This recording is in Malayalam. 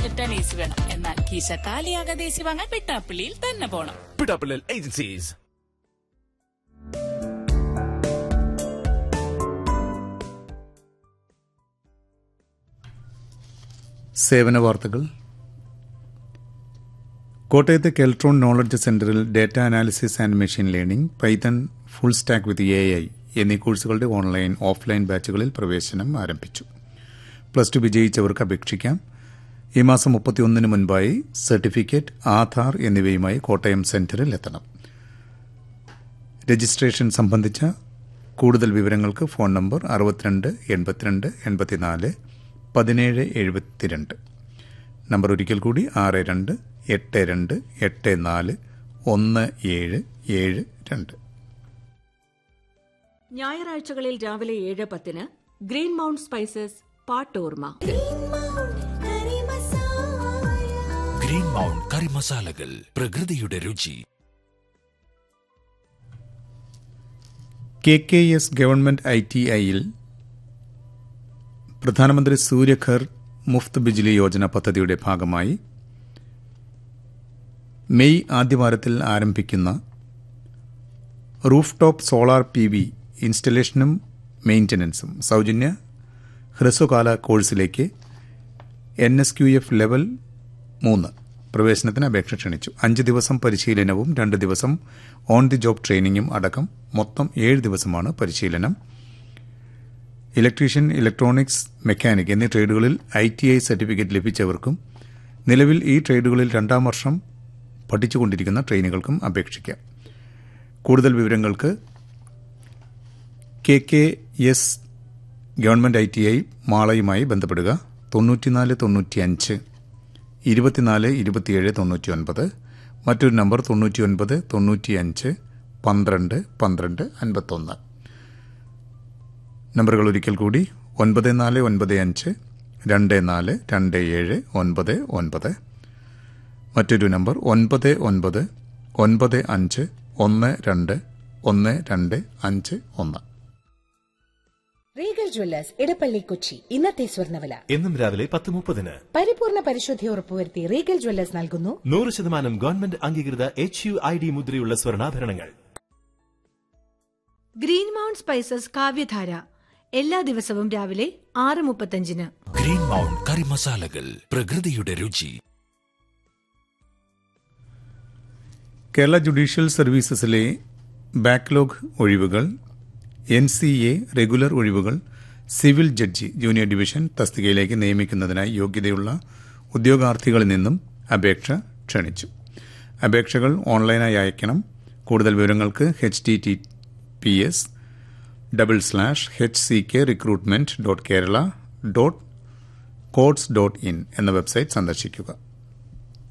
ബഡ്ജറ്റ് ആണ് എ സി വേണം എന്നാൽ കീശ കാലിയാകാതെ എ സി വാങ്ങാൻ വെട്ടാപ്പള്ളിയിൽ തന്നെ പോണം പിടാപ്പിള്ളൽ ഏജൻസീസ് സേവന വാർത്തകൾ കോട്ടയത്തെ കെൽട്രോൺ നോളജ് സെന്ററിൽ data analysis and machine learning python full stack with A I എന്നീ കോഴ്സുകളുടെ ഓൺലൈൻ ഓഫ്ലൈൻ ബാച്ചുകളിൽ പ്രവേശനം ആരംഭിച്ചു പ്ലസ് ടു വിജയിച്ചവർക്ക് അപേക്ഷിക്കാം ഈ മാസം മുപ്പത്തിയൊന്നിന് മുൻപായി സർട്ടിഫിക്കറ്റ് ആധാർ എന്നിവയുമായി കോട്ടയം സെന്ററിൽ എത്തണം രജിസ്ട്രേഷൻ സംബന്ധിച്ച കൂടുതൽ വിവരങ്ങൾക്ക് ഫോൺ നമ്പർ അറുപത്തിരണ്ട് എൺപത്തിരണ്ട് എൺപത്തിനാല് പതിനേഴ് എഴുപത്തിരണ്ട് നമ്പർ ഒരിക്കൽ കൂടി ആറ് രണ്ട് എട്ട് രണ്ട് എട്ട് നാല് ഒന്ന് ഏഴ് ഏഴ് രണ്ട് ഞായറാഴ്ചകളിൽ രാവിലെ ഏഴ് പത്തിന് ഗ്രീൻ മൗണ്ട് സ്പൈസസ് പാട്ടോർമ ഗ്രീൻ മൗണ്ട് കറി മസാലകൾ പ്രകൃതിയുടെ രുചി K K S government I T ഐയിൽ പ്രധാനമന്ത്രി സൂര്യഘർ മുഫ്ത് ബിജ്ലി യോജന പദ്ധതിയുടെ ഭാഗമായി മെയ് ആദ്യവാരത്തിൽ ആരംഭിക്കുന്ന roof top solar P V ഇൻസ്റ്റലേഷനും മെയിൻ്റനൻസും സൗജന്യ ഹ്രസ്വകാല കോഴ്സിലേക്ക് N S Q F level മൂന്ന് പ്രവേശനത്തിന് അപേക്ഷ ക്ഷണിച്ചു അഞ്ച് ദിവസം പരിശീലനവും രണ്ട് ദിവസം ഓൺ ദി ജോബ് ട്രെയിനിങ്ങും അടക്കം മൊത്തം ഏഴ് ദിവസമാണ് പരിശീലനം ഇലക്ട്രീഷ്യൻ ഇലക്ട്രോണിക്സ് മെക്കാനിക് എന്നീ ട്രേഡുകളിൽ ഐ ടി ഐ സർട്ടിഫിക്കറ്റ് ലഭിച്ചവർക്കും നിലവിൽ ഈ ട്രേഡുകളിൽ രണ്ടാം വർഷം പഠിച്ചുകൊണ്ടിരിക്കുന്ന ട്രെയിനുകൾക്കും അപേക്ഷിക്കാം കൂടുതൽ വിവരങ്ങൾക്ക് K K S government I T I മാളയുമായി ബന്ധപ്പെടുക തൊണ്ണൂറ്റിനാല് തൊണ്ണൂറ്റിയഞ്ച് ഇരുപത്തിനാല് ഇരുപത്തിയേഴ് തൊണ്ണൂറ്റി ഒൻപത് മറ്റൊരു നമ്പർ തൊണ്ണൂറ്റി ഒൻപത് തൊണ്ണൂറ്റിയഞ്ച് പന്ത്രണ്ട് പന്ത്രണ്ട് അൻപത്തൊന്ന് നമ്പറുകൾ ഒരിക്കൽ കൂടി ഒൻപത് നാല് ഒൻപത് അഞ്ച് രണ്ട് നാല് രണ്ട് ഏഴ് ഒൻപത് ഒൻപത് മറ്റൊരു നമ്പർ ഒൻപത് ഒൻപത് ഒൻപത് അഞ്ച് ഒന്ന് രണ്ട് ഒന്ന് രണ്ട് അഞ്ച് ഒന്ന് റീഗൽ ജ്വല്ലേഴ്സ് ഇടപ്പള്ളി കൊച്ചി ഇന്നത്തെ സ്വർണ്ണവില എന്നും രാവിലെ പത്ത് മുപ്പതിന് പരിപൂർണ പരിശുദ്ധി ഉറപ്പുവരുത്തി റീഗൽ ജ്വല്ലേഴ്സ് നൽകുന്നു നൂറ് ശതമാനം ഗവൺമെന്റ് അംഗീകൃത എച്ച് യു ഐ ഡി മുദ്രയുള്ള സ്വർണ്ണാഭരണങ്ങൾ ഗ്രീൻ മൗണ്ട് സ്പൈസസ് കാവ്യധാര എല്ലാ ദിവസവും രാവിലെ ആറ് മുപ്പത്തഞ്ചിന് ഗ്രീൻ മൗണ്ട് കറി മസാലകൾ പ്രകൃതിയുടെ രുചി കേരള ജുഡീഷ്യൽ സർവീസസിലെ ബാക്ക്ലോഗ് ഒഴിവുകൾ എൻ സി എ റെഗുലർ ഒഴിവുകൾ സിവിൽ ജഡ്ജി ജൂനിയർ ഡിവിഷൻ തസ്തികയിലേക്ക് നിയമിക്കുന്നതിനായി യോഗ്യതയുള്ള ഉദ്യോഗാർത്ഥികളിൽ നിന്നും അപേക്ഷ ക്ഷണിച്ചു അപേക്ഷകൾ ഓൺലൈനായി അയക്കണം കൂടുതൽ വിവരങ്ങൾക്ക് H T T P S double slash H C K recruitment dot Kerala dot courts dot in എന്ന വെബ്സൈറ്റ് സന്ദർശിക്കുക